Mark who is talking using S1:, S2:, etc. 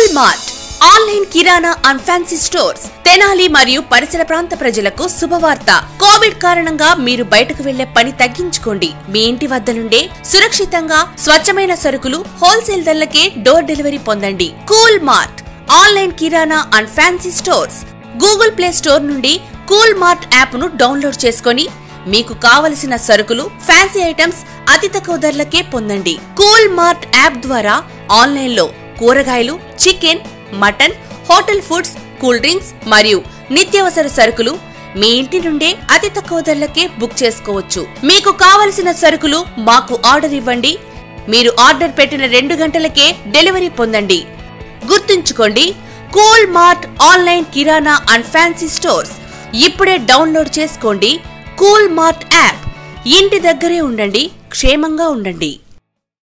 S1: cool mart online kirana and fancy stores Tenali మరియు పరిసర ప్రాంత ప్రజలకు శుభవార్త కోవిడ్ కారణంగా మీరు బయటకు వెళ్లే పని తగ్గించుకోండి మీ ఇంటి వద్ద నుండే సురక్షితంగా స్వచ్ఛమైన సరుకులు హోల్సేల్ ధరలకే డోర్ డెలివరీ పొందండి cool mart online kirana and fancy stores Google play store నుండి కూల్ మార్ట్ యాప్ ను డౌన్లోడ్ చేసుకొని మీకు కావలసిన సరుకులు ఫ్యాన్సీ ఐటమ్స్ అతి తక్కువ ధరలకే పొందండి కూల్ మార్ట్ యాప్ ద్వారా ఆన్లైన్ లో కూరగాయలు chicken mutton hotel foods cool drinks మరియు నిత్యావసర సరుకులు మీ ఇంటి నుండే అతి తక్కువ ధరలకే బుక్ చేసుకోవచ్చు మీకు కావలసిన సరుకులు మాకు ఆర్డర్ ఇవ్వండి మీరు ఆర్డర్ పెట్టిన రెండు గంటలకే డెలివరీ పొందండి గుర్తుంచుకోండి cool mart online kirana and fancy stores ఇప్పుడే డౌన్లోడ్ చేసుకోండి కూల్ మార్ట్ యాప్ ఇంటి దగ్గరే ఉండండి క్షేమంగా ఉండండి